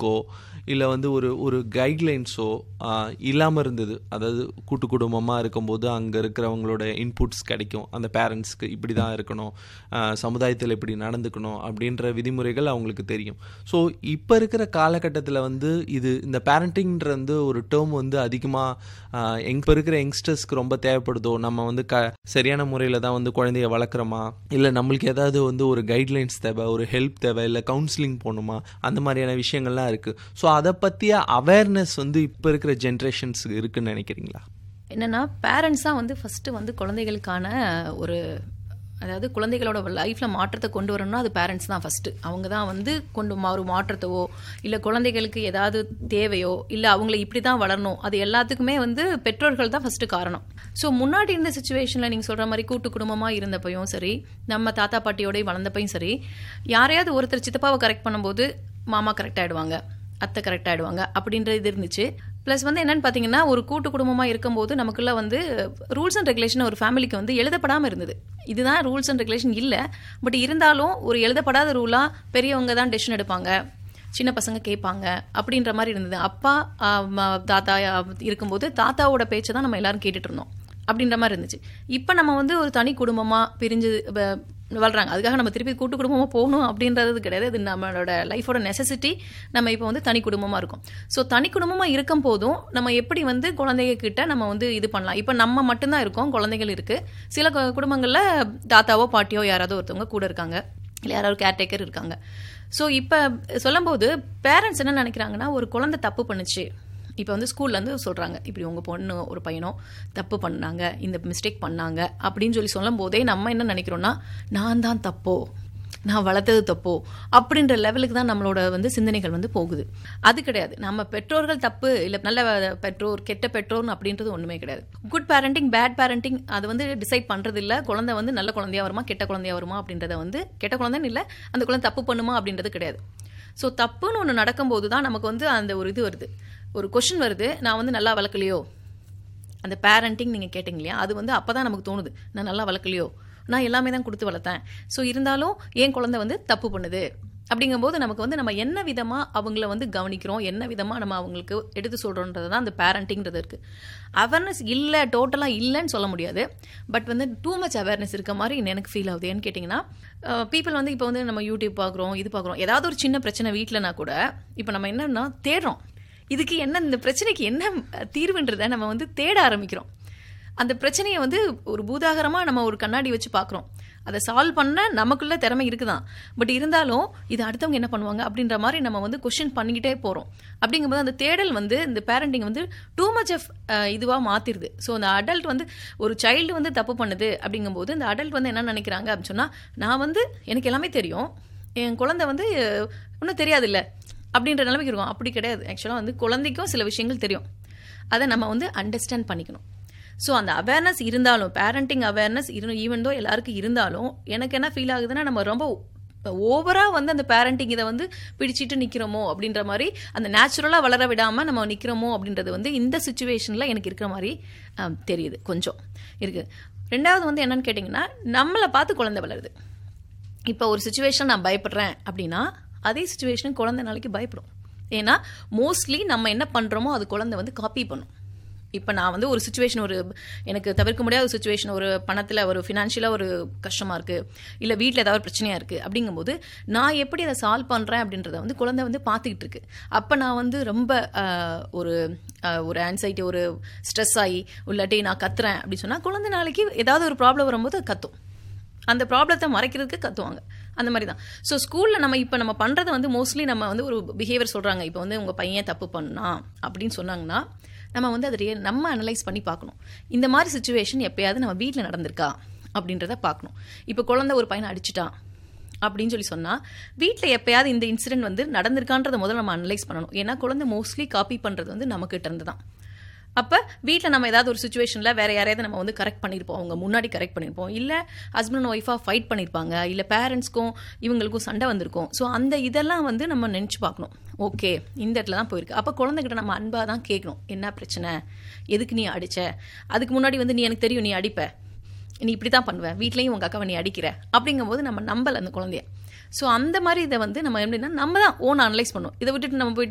புக்கோ இல்லை வந்து ஒரு ஒரு கைட்லைன்ஸோ இல்லாமல் இருந்தது அதாவது கூட்டு குடும்பமாக இருக்கும்போது அங்கே இருக்கிறவங்களோட இன்புட்ஸ் கிடைக்கும் அந்த பேரண்ட்ஸ்க்கு இப்படி தான் இருக்கணும் சமுதாயத்தில் இப்படி நடந்துக்கணும் அப்படின்ற விதிமுறைகள் அவங்களுக்கு தெரியும் ஸோ இப்போ இருக்கிற காலகட்டத்தில் வந்து இது இந்த பேரண்டிங்ன்ற வந்து ஒரு டேர்ம் வந்து அதிகமாக எங்க இப்போ இருக்கிற யங்ஸ்டர்ஸ்க்கு ரொம்ப தேவைப்படுதோ நம்ம வந்து க சரியான முறையில் தான் வந்து குழந்தைய வளர்க்குறோமா இல்லை நம்மளுக்கு ஏதாவது வந்து ஒரு கைட்லைன்ஸ் தேவை ஒரு ஹெல்ப் தேவை இல்லை கவுன்சிலிங் போகணுமா அந்த மாதிரியான விஷயங்கள்லாம் இருக்குது ஸோ அதை பற்றிய அவேர்னஸ் வந்து இப்போ இருக்கிற ஜென்ரேஷன்ஸுக்கு இருக்குன்னு நினைக்கிறீங்களா என்னன்னா பேரண்ட்ஸ் தான் வந்து ஃபர்ஸ்ட் வந்து குழந்தைகளுக்கான ஒரு அதாவது குழந்தைகளோட லைஃப்பில் மாற்றத்தை கொண்டு வரணும்னா அது பேரண்ட்ஸ் தான் ஃபஸ்ட்டு அவங்க தான் வந்து கொண்டு மா- ஒரு மாற்றத்தவோ இல்லை குழந்தைகளுக்கு ஏதாவது தேவையோ இல்லை அவங்கள இப்படி தான் வளரணும் அது எல்லாத்துக்குமே வந்து பெற்றோர்கள் தான் ஃபஸ்ட்டு காரணம் ஸோ முன்னாடி இருந்த சுச்சுவேஷனில் நீங்கள் சொல்கிற மாதிரி கூட்டு குடும்பமாக இருந்தப்பையும் சரி நம்ம தாத்தா பாட்டியோடய வளர்ந்தப்பையும் சரி யாரையாவது ஒருத்தர் சித்தப்பாவை கரெக்ட் பண்ணும்போது மாமா கரெக்ட் ஆகிடுவாங்க அத்தை கரெக்ட் ஆகிடுவாங்க அப்படின்ற இது இருந்துச்சு ப்ளஸ் வந்து என்னன்னு பார்த்தீங்கன்னா ஒரு கூட்டு குடும்பமாக இருக்கும்போது நமக்குள்ள வந்து ரூல்ஸ் அண்ட் ரெகுலேஷன் ஒரு ஃபேமிலிக்கு வந்து எழுதப்படாமல் இருந்தது இதுதான் ரூல்ஸ் அண்ட் ரெகுலேஷன் இல்லை பட் இருந்தாலும் ஒரு எழுதப்படாத ரூலாக பெரியவங்க தான் டெசிஷன் எடுப்பாங்க சின்ன பசங்க கேட்பாங்க அப்படின்ற மாதிரி இருந்தது அப்பா ஆ, ம- தாத்தா ஆ, இருக்கும்போது தாத்தாவோட பேச்சை தான் நம்ம எல்லாரும் கேட்டுட்டு இருந்தோம் அப்படின்ற மாதிரி இருந்துச்சு இப்போ நம்ம வந்து ஒரு தனி குடும்பமாக பிரிஞ்சு வ- வளர்றாங்க அதுக்காக நம்ம திருப்பி கூட்டு குடும்பமாக போகணும் அப்படின்றது கிடையாது இது நம்மளோட லைஃபோட நெசசிட்டி நம்ம இப்போ வந்து தனி குடும்பமாக இருக்கும் ஸோ தனி குடும்பமாக இருக்கும் போதும் நம்ம எப்படி வந்து குழந்தைங்க கிட்ட நம்ம வந்து இது பண்ணலாம் இப்போ நம்ம மட்டும்தான் இருக்கோம் குழந்தைகள் இருக்குது சில கு- குடும்பங்கள்ல தாத்தாவோ பாட்டியோ யாராவது ஒருத்தவங்க கூட இருக்காங்க இல்லை யாராவது கேர்டேக்கர் இருக்காங்க ஸோ இப்போ சொல்லும்போது பேரண்ட்ஸ் என்ன நினைக்கிறாங்கன்னா ஒரு குழந்தை தப்பு பண்ணுச்சு இப்போ வந்து ஸ்கூல்லேருந்து சொல்கிறாங்க இப்படி உங்கள் பொண்ணு ஒரு பையனோ தப்பு பண்ணாங்க இந்த மிஸ்டேக் பண்ணாங்க அப்படின்னு சொல்லி சொல்லும் போதே நம்ம என்ன நினைக்கிறோம்னா நான் தான் தப்போ நான் வளர்த்தது தப்போ அப்படின்ற லெவலுக்கு தான் நம்மளோட வந்து சிந்தனைகள் வந்து போகுது அது கிடையாது நம்ம பெற்றோர்கள் தப்பு இல்லை நல்ல பெற்றோர் கெட்ட பெற்றோர்னு அப்படின்றது ஒன்றுமே கிடையாது குட் பேரண்டிங் பேட் பேரண்டிங் அது வந்து டிசைட் பண்ணுறது இல்லை குழந்தை வந்து நல்ல குழந்தையா வருமா கெட்ட குழந்தையா வருமா அப்படின்றத வந்து கெட்ட குழந்தைன்னு இல்லை அந்த குழந்தை தப்பு பண்ணுமா அப்படின்றது கிடையாது ஸோ தப்புன்னு ஒன்று நடக்கும்போது தான் நமக்கு வந்து அந்த ஒரு இது வருது ஒரு கொஷின் வருது நான் வந்து நல்லா வளர்க்கலையோ அந்த பேரண்டிங் நீங்கள் கேட்டிங்க இல்லையா அது வந்து அப்போ தான் நமக்கு தோணுது நான் நல்லா வளர்க்கலையோ நான் எல்லாமே தான் கொடுத்து வளர்த்தேன் ஸோ இருந்தாலும் என் குழந்தை வந்து தப்பு பண்ணுது அப்படிங்கும்போது நமக்கு வந்து நம்ம என்ன விதமாக அவங்கள வந்து கவனிக்கிறோம் என்ன விதமாக நம்ம அவங்களுக்கு எடுத்து சொல்கிறோன்றது தான் அந்த பேரண்டிங்கிறது இருக்குது அவேர்னஸ் இல்லை டோட்டலாக இல்லைன்னு சொல்ல முடியாது பட் வந்து டூ மச் அவேர்னஸ் இருக்க மாதிரி எனக்கு ஃபீல் ஆகுது ஏன்னு கேட்டிங்கன்னா பீப்புள் வந்து இப்போ வந்து நம்ம யூடியூப் பார்க்குறோம் இது பார்க்குறோம் ஏதாவது ஒரு சின்ன பிரச்சனை வீட்டிலனா கூட இப்போ நம்ம என்னன்னா தேடுறோம் இதுக்கு என்ன இந்த பிரச்சனைக்கு என்ன தீர்வுன்றதை நம்ம வந்து தேட ஆரம்பிக்கிறோம் அந்த பிரச்சனையை வந்து ஒரு பூதாகரமாக நம்ம ஒரு கண்ணாடி வச்சு பார்க்குறோம் அதை சால்வ் பண்ண நமக்குள்ள திறமை இருக்குதான் பட் இருந்தாலும் இது அடுத்தவங்க என்ன பண்ணுவாங்க அப்படின்ற மாதிரி நம்ம வந்து கொஷின் பண்ணிக்கிட்டே போகிறோம் அப்படிங்கும்போது அந்த தேடல் வந்து இந்த பேரண்டிங் வந்து டூ மச் ஆஃப் இதுவாக மாற்றிடுது ஸோ அந்த அடல்ட் வந்து ஒரு சைல்டு வந்து தப்பு பண்ணுது அப்படிங்கும்போது இந்த அடல்ட் வந்து என்ன நினைக்கிறாங்க அப்படின்னு சொன்னால் நான் வந்து எனக்கு எல்லாமே தெரியும் என் குழந்தை வந்து அஹ், ஒன்றும் தெரியாதுல்ல அப்படின்ற நிலைமைக்கு இருக்கும் அப்படி கிடையாது ஆக்சுவலாக வந்து குழந்தைக்கும் சில விஷயங்கள் தெரியும் அதை நம்ம வந்து அண்டர்ஸ்டாண்ட் பண்ணிக்கணும் ஸோ அந்த அவேர்னஸ் இருந்தாலும் பேரண்டிங் அவேர்னஸ் இரு ஈவன் தோ எல்லாருக்கும் இருந்தாலும் எனக்கு என்ன ஃபீல் ஆகுதுன்னா நம்ம ரொம்ப ஓவராக வந்து அந்த பேரண்டிங் இதை வந்து பிடிச்சிட்டு நிற்கிறோமோ அப்படின்ற மாதிரி அந்த நேச்சுரலாக வளர விடாமல் நம்ம நிற்கிறோமோ அப்படின்றது வந்து இந்த சுச்சுவேஷனில் எனக்கு இருக்கிற மாதிரி ஆம், தெரியுது கொஞ்சம் இருக்குது ரெண்டாவது வந்து என்னன்னு கேட்டிங்கன்னா நம்மளை பார்த்து குழந்தை வளருது இப்போ ஒரு சுச்சுவேஷன் நான் பயப்படுறேன் அப்படின்னா அதே சுச்சுவேஷன் குழந்தை நாளைக்கு பயப்படும் ஏன்னா மோஸ்ட்லி நம்ம என்ன பண்ணுறோமோ அது குழந்தை வந்து காப்பி பண்ணும் இப்போ நான் வந்து ஒரு சுச்சுவேஷன் ஒரு எனக்கு தவிர்க்க முடியாத ஒரு சுச்சுவேஷன் ஒரு பணத்தில் ஒரு ஃபினான்ஷியலாக ஒரு கஷ்டமாக இருக்குது இல்லை வீட்டில் ஏதாவது ஒரு பிரச்சனையாக இருக்குது அப்படிங்கும்போது நான் எப்படி அதை சால்வ் பண்ணுறேன் அப்படின்றத வந்து குழந்தை வந்து பார்த்துக்கிட்டு இருக்கு அப்போ நான் வந்து ரொம்ப ஆஹ், ஒரு ஆஹ், ஒரு ஆன்சைட்டி ஒரு ஸ்ட்ரெஸ் ஆகி இல்லாட்டி நான் கத்துறேன் அப்படின்னு சொன்னால் குழந்தை நாளைக்கு ஏதாவது ஒரு ப்ராப்ளம் வரும்போது அது கத்தும் அந்த ப்ராப்ளத்தை மறைக்கிறதுக்கு கத்துவாங்க அந்த மாதிரி தான் ஸோ ஸ்கூலில் நம்ம இப்போ நம்ம பண்ணுறது வந்து மோஸ்ட்லி நம்ம வந்து ஒரு பிஹேவியர் சொல்கிறாங்க இப்போ வந்து உங்கள் பையன் தப்பு பண்ணான் அப்படின்னு சொன்னாங்கன்னா நம்ம வந்து அதை ரியல் நம்ம அனலைஸ் பண்ணி பார்க்கணும் இந்த மாதிரி சுச்சுவேஷன் எப்பயாவது நம்ம வீட்டில் நடந்திருக்கா அப்படின்றத பார்க்கணும் இப்போ குழந்தை ஒரு பையனை அடிச்சிட்டான் அப்படின்னு சொல்லி சொன்னால் வீட்டில் எப்பயாவது இந்த இன்சிடென்ட் வந்து நடந்திருக்கான்றதை முதல்ல நம்ம அனலைஸ் பண்ணணும் ஏன்னா குழந்தை மோஸ்ட்லி காப்பி பண்ணுறது வந்து நமக்கிட்ட இருந்து தான் அப்போ வீட்டில் நம்ம ஏதாவது ஒரு சுச்சுவேஷனில் வேற யாரையாவது நம்ம வந்து கரெக்ட் பண்ணியிருப்போம் அவங்க முன்னாடி கரெக்ட் பண்ணியிருப்போம் இல்லை ஹஸ்பண்ட் அண்ட் ஒய்ஃபாக ஃபைட் பண்ணியிருப்பாங்க இல்லை பேரண்ட்ஸ்க்கும் இவங்களுக்கும் சண்டை வந்திருக்கும் ஸோ அந்த இதெல்லாம் வந்து நம்ம நினச்சி பார்க்கணும் ஓகே இந்த இடத்துல தான் போயிருக்கு அப்போ குழந்தைகிட்ட நம்ம அன்பாக தான் கேட்கணும் என்ன பிரச்சனை எதுக்கு நீ அடிச்ச அதுக்கு முன்னாடி வந்து நீ எனக்கு தெரியும் நீ அடிப்ப நீ இப்படி தான் பண்ணுவ வீட்லேயும் உங்கள் அக்காவை நீ அடிக்கிற அப்படிங்கும்போது நம்ம நம்பல அந்த குழந்தைய ஸோ அந்த மாதிரி இதை வந்து நம்ம எப்படின்னா நம்ம தான் ஓன் அனலைஸ் பண்ணுவோம் இதை விட்டுட்டு நம்ம போய்